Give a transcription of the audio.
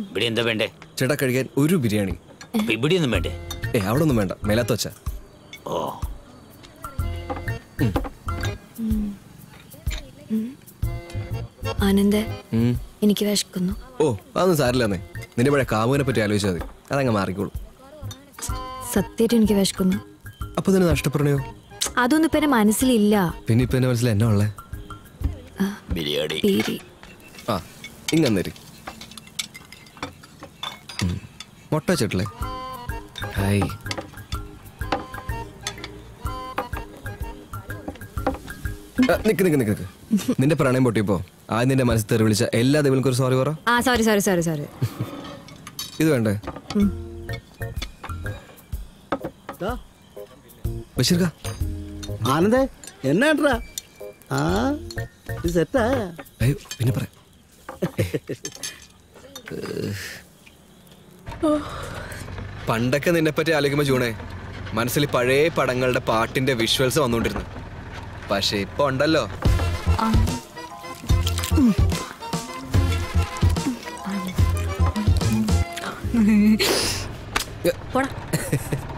ഇവിടെ എന്താ വേണ്ടേ ചേട്ടാ കഴിക്കാൻ ഒരു ബിരിയാണി അപ്പൊ ഇവിടെയൊന്നും വേണ്ടേ ഏ അവിടെ ഒന്നും വേണ്ട മേലാത്ത വെച്ച ഓ ആനന്ദേ എനിക്ക് വിശക്കുന്നു ഓ അതൊന്നും സാരില്ലെന്നേ നിന്റെ പഴയ കാമുവിനെ പറ്റി ആലോചിച്ചാൽ മതി അതങ്ങ് മാറിക്കോളൂ സത്യമായിട്ട് എനിക്ക് വിശക്കുന്നു അപ്പൊ തന്നെ നഷ്ടപ്പെടണയോ അതൊന്നും ഇപ്പൊ എന്റെ മനസ്സിലില്ല പിന്നെ ഇപ്പൊ എന്റെ മനസ്സിൽ എന്നാ ഉള്ളേ ബിരിയാണി പേര് ആ ഇങ്ങന്നേരി മുട്ട വെച്ചിട്ടില്ലേ ഹായ് ആ, നിക്ക് നിക്ക് നിക്ക് നിക്ക് നിന്റെ പ്രണയം പൊട്ടിയപ്പോ ആദ്യം നിന്റെ മനസ്സിൽ തെറി വിളിച്ച എല്ലാ ദൈവങ്ങൾക്കും ഒരു സോറി പറ ആ സോറി സോറി സോറി സോറി ഇത് വേണ്ടേ ബഷീർക്ക ആനന്ദേ എന്നാട്രാ ആ ഇത് സെറ്റാ അയ്യോ പിന്നെ പറയാം പണ്ടൊക്കെ നിന്നെ പറ്റി ആലോചിക്കുമ്പോ ജൂണേ മനസ്സിൽ പഴയ പടങ്ങളുടെ പാട്ടിന്റെ വിഷ്വൽസ് വന്നുകൊണ്ടിരുന്നു പക്ഷെ ഇപ്പൊ ഉണ്ടല്ലോ പോടാ